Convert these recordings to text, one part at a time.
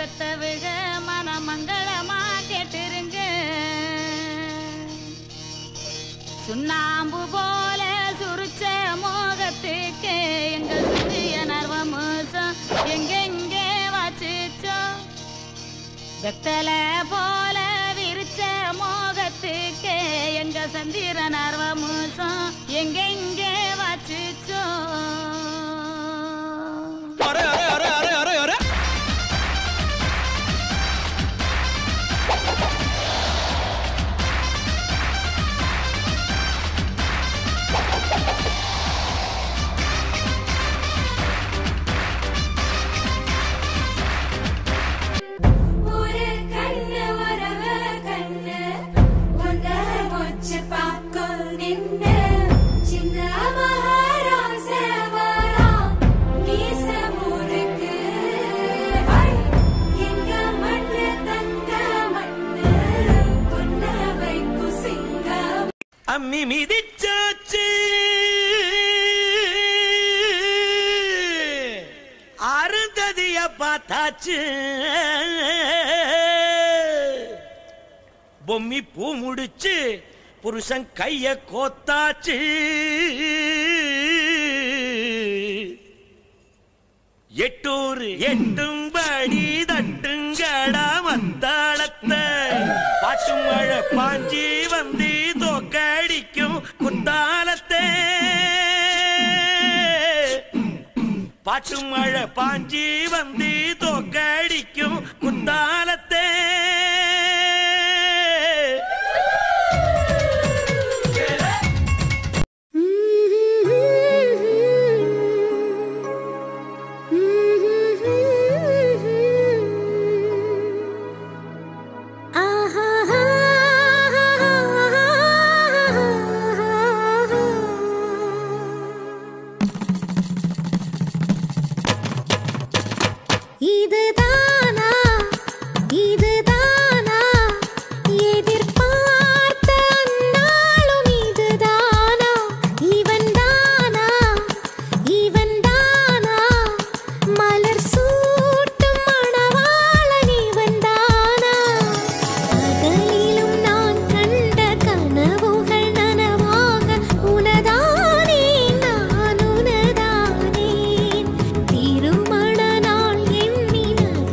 பெத்தவுக மனமங்களமா கேட்டிருங்க சுண்ணாம்பு போல சுருச்ச மோகத்துக்கு எங்க சூரிய நர்வமோசம் எங்கெங்கே வாச்சிச்சோ வெத்தல போல விரிச்ச மோகத்துக்கு எங்க சந்திர நர்வமோசம் எங்கெங்கே வாச்சிச்சோ அரே அரே அரே அரே அரே அரே ஒரு கண்ணு வரவ கண்ணு உன்ன முச்சு பார்க்கும் நின்னு சின்ன மகாராசவரா மீச முறுக்கு ஐ, எங்க மண்ணு தங்க மண்ணு பொன்ன வைக்கும் சிங்கம் அம்மி மிதிச்சாச்சு அருந்ததிய பார்த்தாச்சு பொம்மி பூ முடிச்சு புருஷன் கைய கோத்தாச்சு எட்டூர் எட்டும்படி தட்டுங்கடா மத்தாளத்தை பாட்டு மழை பாஞ்சி வந்து தோக்கடிக்கும் குத்தாலத்தை பாட்டு மழை பாஞ்சி வந்து தோக்கடிக்கும் குத்தாலத்தை இதுதானா இதுதானா எதிர்பார்த்த அந்நாளும் இதுதானா இவன் தானா இவன் தானா மலர் சூட்டும் மணவாளன் இவன் தானா பகலிலும் நான் கண்ட கனவுகள் நனவாக உனதானே நான் உனதானே திருமண நாள் எண்ணி நகை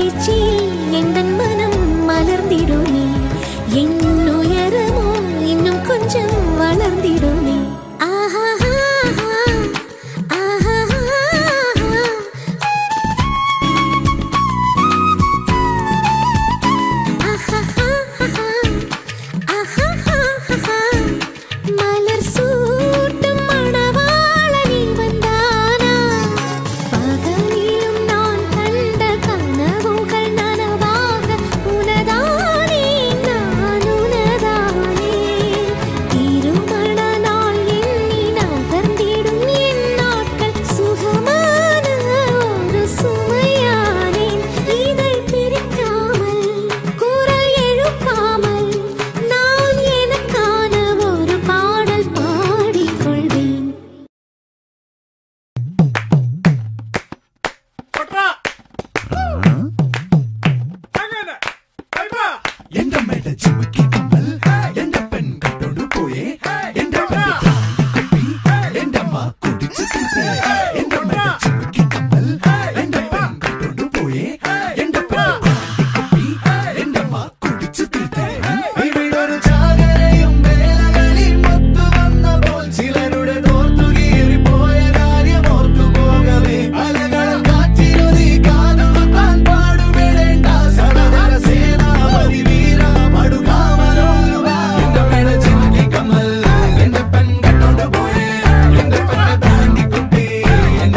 பேச்சில் எந்தன் மனம் மலர்ந்திடுமே என் உயரமோ இன்னும் கொஞ்சம் வளர்ந்திடுமே ஆஹா ஆஹா மலர் சூட்டும் மணவாளனி வந்தானா பகலிலும் நான் கண்ட கனவுகள் நனவாக உனதானே நான் உனதானே திருமண நாள் எண்ணி நகர்ந்திடும் என் நாட்கள் சுகமான ஒரு சுமையானேன் இதை பிரிக்காமல் குரல் எழுப்பாமல் நான் எனக்கான ஒரு பாடல் பாடிக்கொள்வேன் എന്റെ മേട ചുമക്കി കമ്മൽ എന്റെ പെൺ കട്ടോണ്ട് പോയേ എന്റെ പെണ്ണ് കുപ്പി എന്റെ അമ്മ കുടിച്ചു തീർത്തേ എന്റെ മേട ചുമക്കി കമ്മൽ എന്റെ പെൺ കട്ടോണ്ട് പോയേ എന്റെ പെണ്ണ് കുപ്പി എന്റെ അമ്മ കുടിച്ചു തീർത്തേ ഇവിടൊരു ചാകരയും വേലകളിൽ മൊത്തു വന്നപ്പോൾ ചിലരുടെ തോർത്തുകീറി പോയ കാര്യം ഓർത്തു പോകവേ അലകളും കാറ്റിലൊതി കാതുകുത്താൻ പാടുപെടേണ്ട സടഹര സേനാപതി വീര മടുകാമരോരുവ എന്റെ മേട ചുമക്കി കമ്മൽ എന്റെ പെൺ കട്ടോണ്ട് പോയേ എന്റെ പെണ്ണ് താണ്ടി കുട്ടി എന്റെ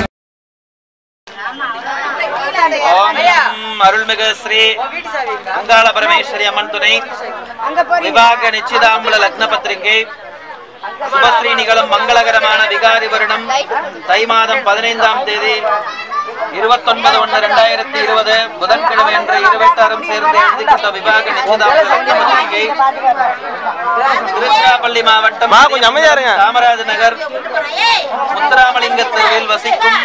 ஓம் அருள்மிகு ஸ்ரீ அங்காள பரமேஸ்வரி அம்மன் துணை விவாக நிச்சிதாம்பல லக்ன பத்திரிகை சுபஸ்ரீ நிகழும் மங்களகரமான விகாரி வருடம் தை மாதம் பதினைந்தாம் தேதி இருபத்தொன்பது ஒன்று ரெண்டாயிரத்தி இருபது புதன்கிழமை அன்று இருபத்தாறும் சேர்ந்து எழுதிக்கொண்ட விவாக நிச்சிதாம்பல லக்ன பத்திரிகை திருச்சிராப்பள்ளி மாவட்டம் காமராஜ் நகர் முத்துராமலிங்க தெருவில் வசிக்கும்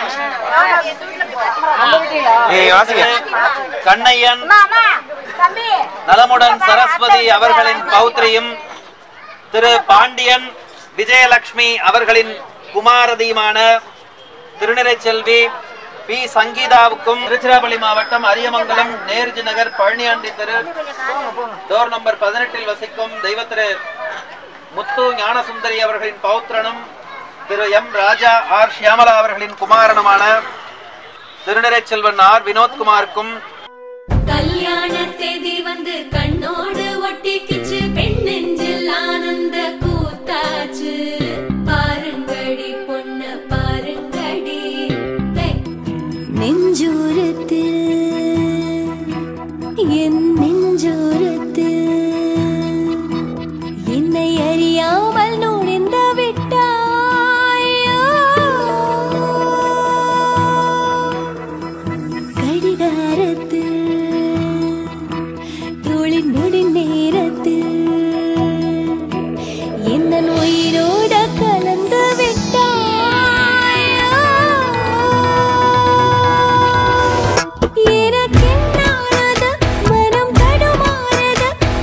கண்ணையன் நலமுடன் சரஸ்வதி அவர்களின் பௌத்திரியும் திரு பாண்டியன் விஜயலட்சுமி அவர்களின் குமாரதியுமான திருநிலை செல்வி பி சங்கீதாவுக்கும் திருச்சிராப்பள்ளி மாவட்டம் அரியமங்கலம் நேருஜி நகர் பழனியாண்டி தெரு டோர் நம்பர் பதினெட்டில் வசிக்கும் தெய்வ திரு முத்து ஞானசுந்தரி அவர்களின் பௌத்திரனும் திரு எம் ராஜா ஆர் ஷியாமலா அவர்களின் குமாரனுமான திருநிறை செல்வன் ஆர் வினோத்குமாருக்கும் கல்யாண தேதி வந்து கண்ணோடு ஒட்டிக்கிச்சு பெண் நெஞ்சில் ஆனந்த கூத்தாச்சு பாருங்கடி பொண்ண பாருங்கடி நெஞ்சூரத்தில் என் நெஞ்சூரத்தில் என்னை அறியாமல் நுழைந்த விட்டாயோ கடிகாரத்தில் தோளின் நொடி நேரத்தில் என்ன உயிரோட கலந்து விட்டாயோ எனக்கென்னானது மனம் தடுமாறது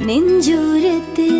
நெஞ்சோரத்தில்